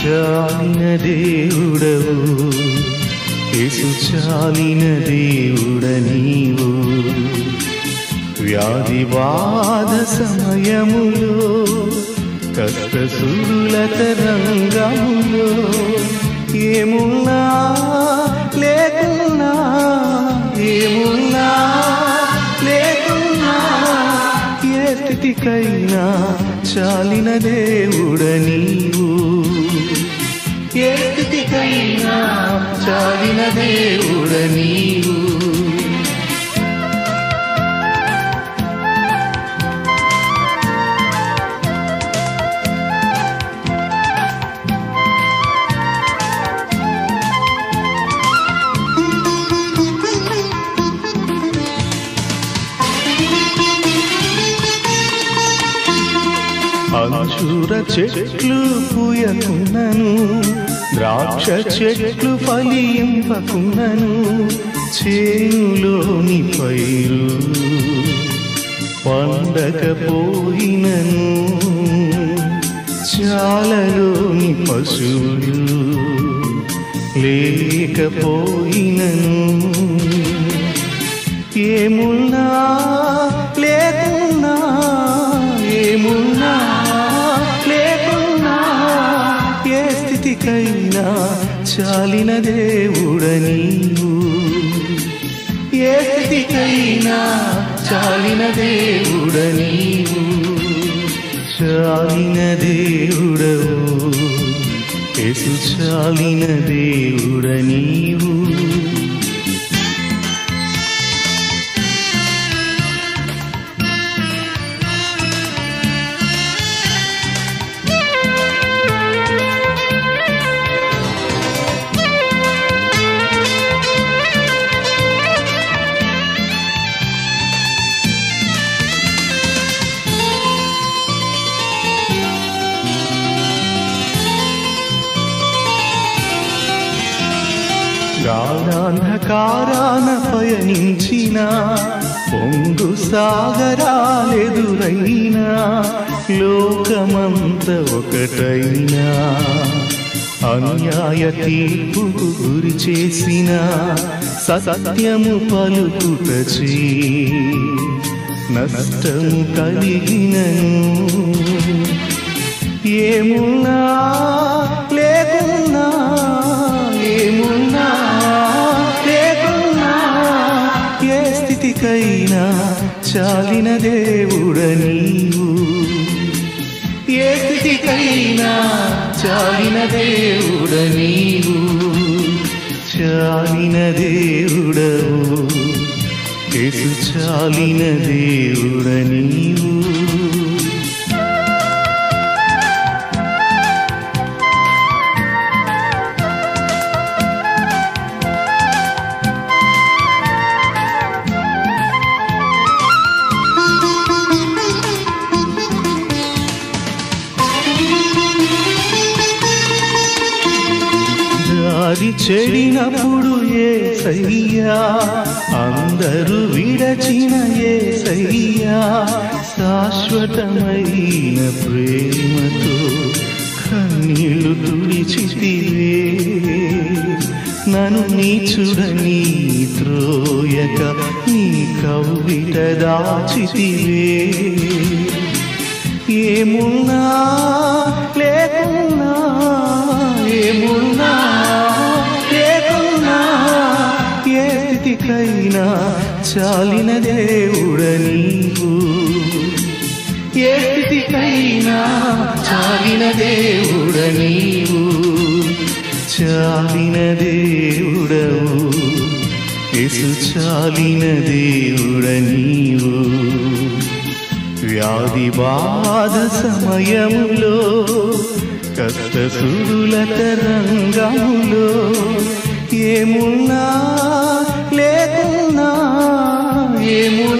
చాలిన దేవుడవు యేసు చాలిన దేవుడ నీవు వ్యాధి బాధ సమయములో కష్ట సురుల తరంగములో ఏమున్నా లేకున్నా ఏమున్నా లేకున్నా ఏ స్థితికైనా చాలిన దేవుడ నీవు ఏ స్థితికైనా చాలిన దేవుడ నీవు అంజూర చెట్లు పూయకున్నను ద్రాక్ష చెట్లు ఫలింపకున్నను చేనులోని పైరు పండకపోయినను చాలలోని పశువులు లేకపోయినను ఏమున్నా లేకున్నా ఏమున్నా లేకున్నా ఏ స్థితికైనా చాలిన దేవుడ నీవు ఏ స్థితికైనా చాలిన దేవుడ నీవు చాలిన దేవుడవు యేసు చాలిన దేవుడ నీవు గాఢాంధకారాన పయనించిన పొంగు సాగరాలెదురైనా లోకమంత ఒకటైనా అన్యాయ తీర్పుకు గురి చేసిన సత్యము పలుకుటచే నష్టము కలిగినను ఏమున్నా లేకున్నా ఏమున్నా లేకున్నా ఏ స్థితికైనా చాలిన దేవుడ నీవు ఏ స్థితికైనా చాలిన దేవుడ నీవు చాలిన దేవుడవు యేసు చాలిన దేవుడ నీవు దారి చెడినప్పుడు ఏ సయ్యా అందరూ విడచిన ఏ సయ్యా శాశ్వతమైన ప్రేమతో కన్నీళ్లు తుడిచితివే నన్ను నీచుడని త్రోయక నీ కవిట దాచితివే ఏమున్నా లేకున్నా ఏమున్నా లేకున్నా ఏ స్థితికైనా చాలిన దేవుడ నీవు ఏ స్థితికైనా చాలిన దేవుడ నీవు చాలిన దేవుడవు యేసు చాలిన దేవుడ నీవు వ్యాధి బాధ సమయములో కష్ట సురుల తరంగములో ఏమున్నా లేకున్నా ఏమున్నా